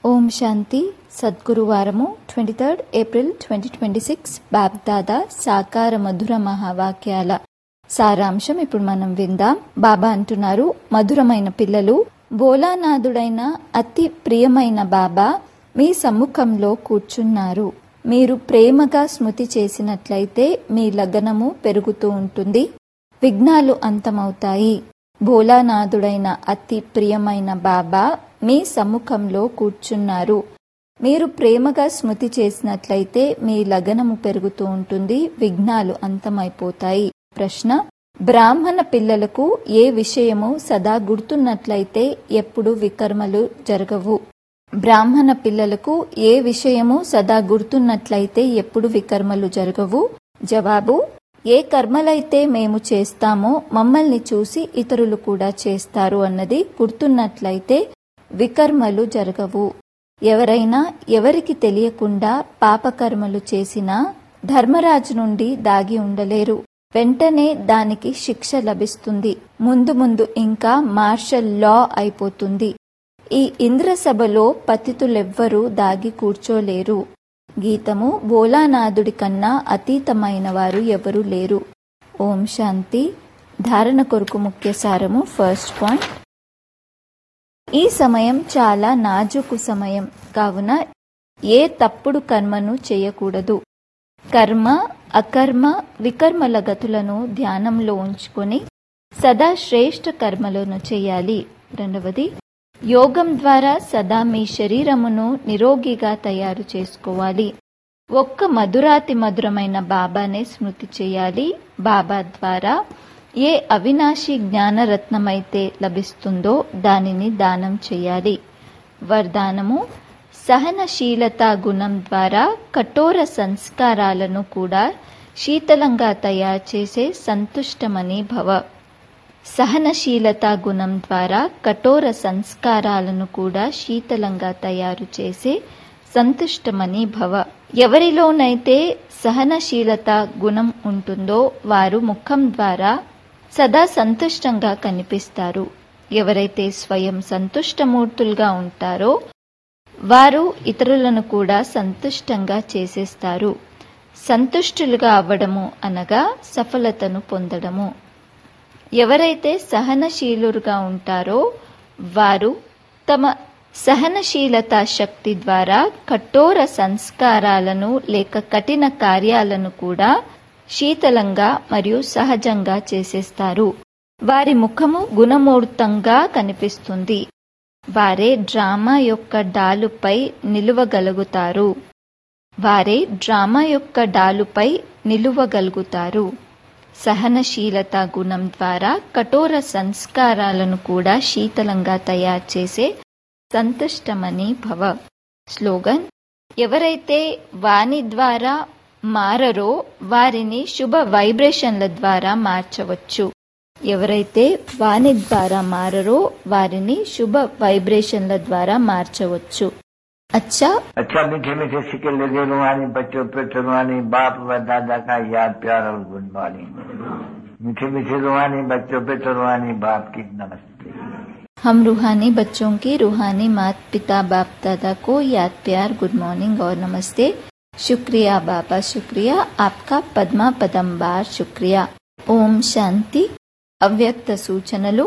ఓం శాంతి సద్గురువారము twenty third April twenty twenty six BapDada సాకార మధుర మహావాక్యాల సారాంశం ఇప్పుడు మనం విందాం బాబా అంటున్నారు మధురమైన పిల్లలు బోలానాథుడైన అతి ప్రియమైన బాబా మీ సమ్ముఖంలో కూర్చున్నారు మీరు ప్రేమగా స్మృతి చేసినట్లయితే మీ లగ్నము పెరుగుతూ ఉంటుంది విఘ్నాలు అంతమవుతాయి భోలానాథుడైన అతి ప్రియమైన బాబా మీ సమ్ముఖంలో కూర్చున్నారు మీరు ప్రేమగా స్మృతి చేసినట్లయితే మీ లగనము పెరుగుతూ ఉంటుంది విఘ్నాలు అంతమైపోతాయి ప్రశ్న బ్రాహ్మణ పిల్లలకు ఏ విషయము సదా గుర్తున్నట్లయితే ఎప్పుడు వికర్మలు జరగవు బ్రాహ్మణ పిల్లలకు ఏ విషయము సదా గుర్తున్నట్లయితే ఎప్పుడు వికర్మలు జరగవు జవాబు ఏ కర్మలైతే మేము చేస్తామో మమ్మల్ని చూసి ఇతరులు కూడా చేస్తారు అన్నది గుర్తున్నట్లయితే వికర్మలు జరగవు ఎవరైనా ఎవరికి తెలియకుండా పాపకర్మలు చేసినా ధర్మరాజు నుండి దాగి ఉండలేరు వెంటనే దానికి శిక్ష లభిస్తుంది ముందు ముందు ఇంకా మార్షల్ లా అయిపోతుంది ఈ ఇంద్రసభలో పతితులెవ్వరూ దాగి కూర్చోలేరు గీతము బోలానాథుడి కన్నా అతీతమైన వారు ఎవరూ లేరు ఓం శాంతి ధారణ కొరకు ముఖ్య సారము ఫస్ట్ పాయింట్ ఈ సమయం చాలా నాజుకు సమయం కావున ఏ తప్పుడు కర్మను చేయకూడదు కర్మ అకర్మ వికర్మల గతులను ధ్యానంలో ఉంచుకొని సదా శ్రేష్ఠ కర్మలను చేయాలి రెండవది యోగం ద్వారా సదా మీ శరీరమును నిరోగిగా తయారు చేసుకోవాలి ఒక్క మధురాతి మధురమైన బాబానే స్మృతి చేయాలి బాబా ద్వారా ఏ అవినాశి జ్ఞానరత్నమైతే లభిస్తుందో దానిని దానం చేయాలి వరదానము సహనశీలత గుణం ద్వారా కఠోర సంస్కారాలను కూడా శీతలంగా తయారు చేసే సంతుష్టమని భవ సహనశీలత గుణం ద్వారా కఠోర సంస్కారాలను కూడా శీతలంగా తయారు చేసే సంతుష్టమని భవ ఎవరిలోనైతే సహనశీలత గుణం ఉంటుందో వారు ముఖం ద్వారా సదా సంతుష్టంగా కనిపిస్తారు ఎవరైతే స్వయం సంతుష్టమూర్తులుగా ఉంటారో వారు ఇతరులను కూడా సంతుష్టంగా చేసేస్తారు సంతుష్టులుగా అవ్వడము అనగా సఫలతను పొందడము ఎవరైతే సహనశీలురుగా ఉంటారో వారు తమ సహనశీలత శక్తి ద్వారా కఠోర సంస్కారాలను లేక కఠిన కార్యాలను కూడా శీతలంగా మరియు సహజంగా చేసేస్తారు వారి ముఖము గుణమూర్తంగా కనిపిస్తుంది వారే డ్రామా యొక్క డాలుపై నిలువగలుగుతారు వారే డ్రామా యొక్క డాలుపై నిలువగలుగుతారు సహనశీలత గుణం ద్వారా కఠోర సంస్కారాలను కూడా శీతలంగా తయారు చేసే సంతుష్టమని భవ స్లోగన్ ఎవరైతే వాణి ద్వారా మారరో వారిని శుభ వైబ్రేషన్ల ద్వారా మార్చవచ్చు ఎవరైతే వాణి ద్వారా మారరో వారిని శుభ వైబ్రేషన్ల ద్వారా మార్చవచ్చు अच्छा अच्छा मीठे मीठे सिक्के लगे रुहानी बच्चों पे रुहानी बाप व दादा का याद प्यार और गुड मॉर्निंग मीठे मीठे रुहानी बच्चों पे रुहानी बाप की नमस्ते हम रूहानी बच्चों की रूहानी मात पिता बाप दादा को याद प्यार गुड मॉर्निंग और नमस्ते शुक्रिया बाबा शुक्रिया आपका पद्मा पदंबार शुक्रिया ఓం శాంతి అవ్యక్త సూచనలు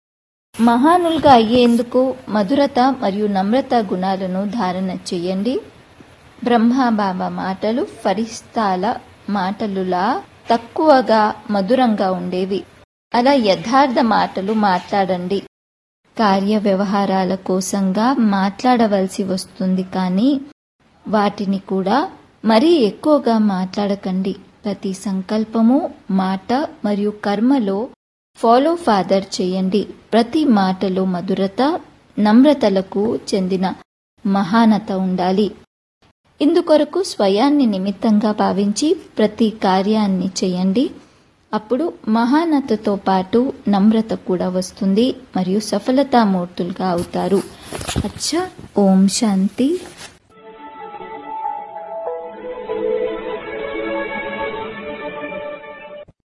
మహానులుగా అయ్యేందుకు మధురత మరియు నమ్రత గుణాలను ధారణ చేయండి బ్రహ్మ బాబా మాటలు ఫరిస్తాల మాటలులా తక్కువగా మధురంగా ఉండేవి అలా యథార్థ మాటలు మాట్లాడండి కార్య వ్యవహారాల కోసంగా మాట్లాడవలసి వస్తుంది కానీ వాటిని కూడా మరీ ఎక్కువగా మాట్లాడకండి ప్రతి సంకల్పము మాట మరియు కర్మలో ఫాలో ఫాదర్ చేయండి ప్రతి మాటలో మధురత నమ్రతలకు చెందిన మహానత ఉండాలి ఇందుకొరకు స్వయాన్ని నిమిత్తంగా భావించి ప్రతి కార్యాన్ని చేయండి అప్పుడు మహానతతో పాటు నమ్రత కూడా వస్తుంది మరియు సఫలతామూర్తులుగా అవుతారు అచ్చా ఓం శాంతి